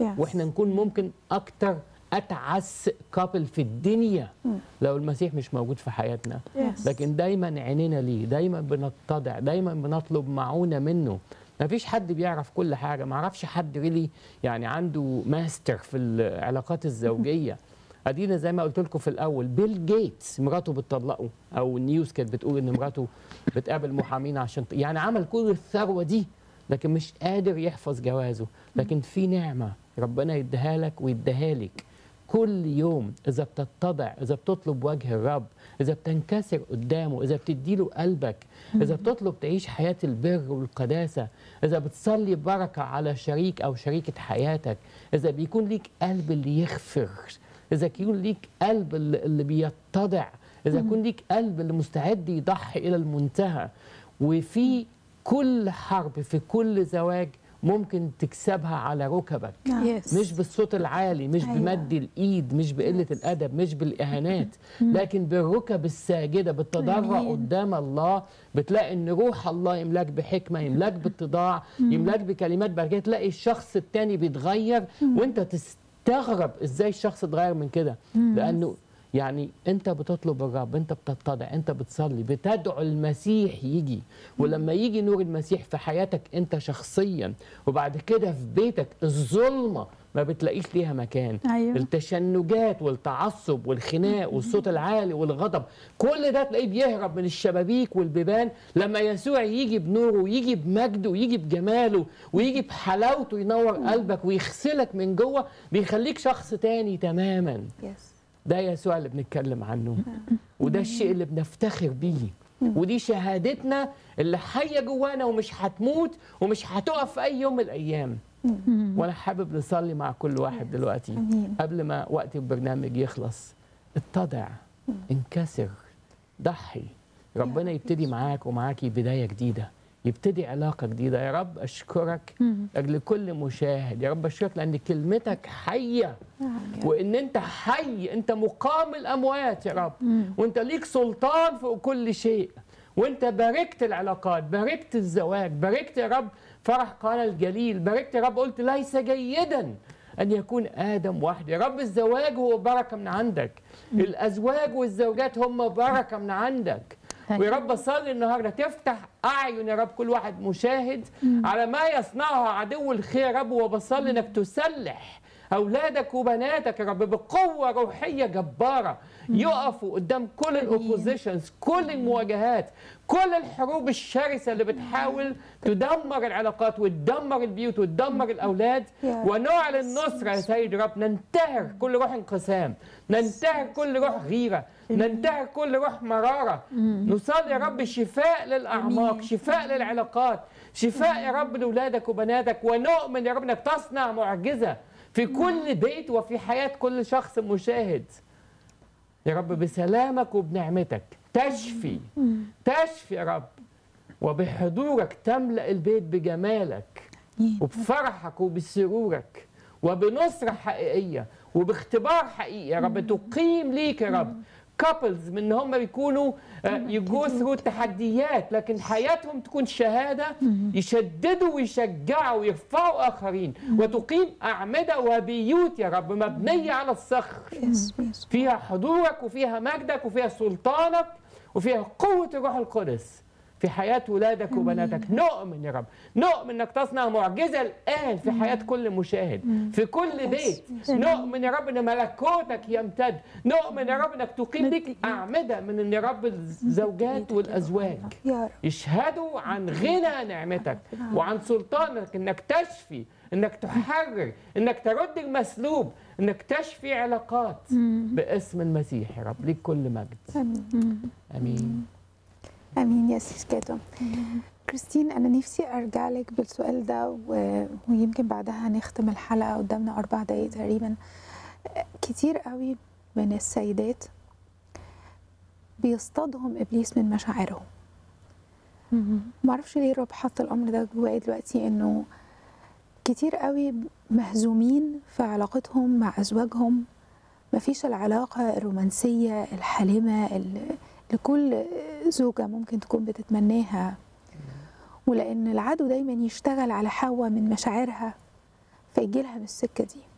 Yes. واحنا نكون ممكن اكتر اتعس كابل في الدنيا لو المسيح مش موجود في حياتنا Yes. لكن دايما عينينا ليه دايما بنتضع دايما بنطلب معونه منه ما فيش حد بيعرف كل حاجه ما اعرفش حد ريلي يعني عنده ماستر في العلاقات الزوجيه ادينا زي ما قلت لكم في الاول بيل جيتس مراته بتطلقه او النيوز كانت بتقول ان مراته بتقابل محامين عشان ت- يعني عمل كل الثروه دي لكن مش قادر يحفظ جوازه لكن في نعمه ربنا يديها لك ويديها لك كل يوم إذا بتتضع إذا بتطلب وجه الرب إذا بتنكسر قدامه إذا بتديله قلبك إذا بتطلب تعيش حياة البر والقداسة إذا بتصلي بركة على شريك أو شريكة حياتك إذا بيكون ليك قلب اللي يغفر إذا يكون ليك قلب اللي اللي بيتضع إذا يكون ليك قلب اللي مستعد يضحي إلى المنتهى وفي كل حرب في كل زواج ممكن تكسبها على ركبك Yes. مش بالصوت العالي مش أيوة. بمد الايد مش بقله الادب مش بالاهانات لكن بالركب الساجده بالتضرع أمين. قدام الله بتلاقي ان روح الله يملاك بحكمه يملاك باتضاع يملاك بكلمات بعد كده تلاقي الشخص التاني بيتغير وانت تستغرب ازاي الشخص اتغير من كده لانه يعني انت بتطلب الرب انت بتتضع انت بتصلي بتدعو المسيح يجي ولما يجي نور المسيح في حياتك انت شخصيا وبعد كده في بيتك الظلمه ما بتلاقيش ليها مكان أيوة. التشنجات والتعصب والخناق والصوت العالي والغضب كل ده تلاقيه بيهرب من الشبابيك والبيبان لما يسوع يجي بنوره ويجي بمجده ويجي بجماله ويجي بحلاوته ينور قلبك ويغسلك من جوه بيخليك شخص تاني تماما Yes. ده يسوع اللي بنتكلم عنه وده الشيء اللي بنفتخر بيه ودي شهادتنا اللي حيه جوانا ومش هتموت ومش هتقف في اي يوم من الايام وانا حابب نصلي مع كل واحد دلوقتي أمين. قبل ما وقت البرنامج يخلص اتضع انكسر ضحي ربنا يبتدي معاك ومعاكي بدايه جديده يبتدي علاقه جديده يا رب اشكرك لاجل كل مشاهد يا رب اشكرك لان كلمتك حيه وان انت حي انت مقام الاموات يا رب وانت ليك سلطان فوق كل شيء وانت باركت العلاقات باركت الزواج باركت يا رب فرح قانا الجليل باركت يا رب قلت ليس جيدا ان يكون ادم وحده يا رب الزواج هو بركه من عندك الازواج والزوجات هم بركه من عندك ويا رب اصلي النهارده تفتح اعين يا رب كل واحد مشاهد على ما يصنعه عدو الخير يا رب وبصلي انك تسلح اولادك وبناتك يا رب بقوه روحيه جباره يقفوا قدام كل الاوبوزيشنز كل المواجهات كل الحروب الشرسه اللي بتحاول تدمر العلاقات وتدمر البيوت وتدمر الاولاد يا ونعلن نصره يا سيد رب ننتهر كل روح انقسام ننتهر كل روح غيره ننتهر كل روح مراره نصلي يا رب شفاء للاعماق آمين. شفاء للعلاقات شفاء يا رب لاولادك وبناتك ونؤمن يا رب انك تصنع معجزه في كل بيت وفي حياه كل شخص مشاهد يا رب بسلامك وبنعمتك تشفي تشفي يا رب وبحضورك تملأ البيت بجمالك وبفرحك وبسرورك وبنصرة حقيقية وباختبار حقيقي يا رب تقيم ليك يا رب كابلز من ان هم بيكونوا يجو ثرو تحديات لكن حياتهم تكون شهاده يشددوا ويشجعوا ويرفعوا اخرين وتقيم اعمده وبيوت يا رب مبنيه على الصخر Yes. Yes. فيها حضورك وفيها مجدك وفيها سلطانك وفيها قوة الروح القدس في حياة ولادك وبناتك نؤمن يا رب نؤمن انك تصنع معجزة الآن في حياة كل مشاهد في كل بيت نؤمن يا رب ان ملكوتك يمتد نؤمن يا رب انك تقيم لك أعمدة من ان يا رب الزوجات والأزواج يا رب يشهدوا عن غنى نعمتك وعن سلطانك انك تشفي انك تحرر انك ترد المسلوب انك تشفي علاقات باسم المسيح يا رب ليك كل مجد امين امين امين يا سيس كده كريستين انا نفسي ارجع لك بالسؤال ده و... ويمكن بعدها نختم الحلقه قدامنا اربع دقايق تقريبا كتير قوي من السيدات بيصطادهم ابليس من مشاعرهم معرفش ليه الرب حط الامر ده جوايا دلوقتي انه كتير قوي مهزومين في علاقتهم مع ازواجهم مفيش العلاقه الرومانسيه الحالمه اللي لكل زوجة ممكن تكون بتتمناها ولأن العدو دايما يشتغل على حواء من مشاعرها فيجي لها من السكه دي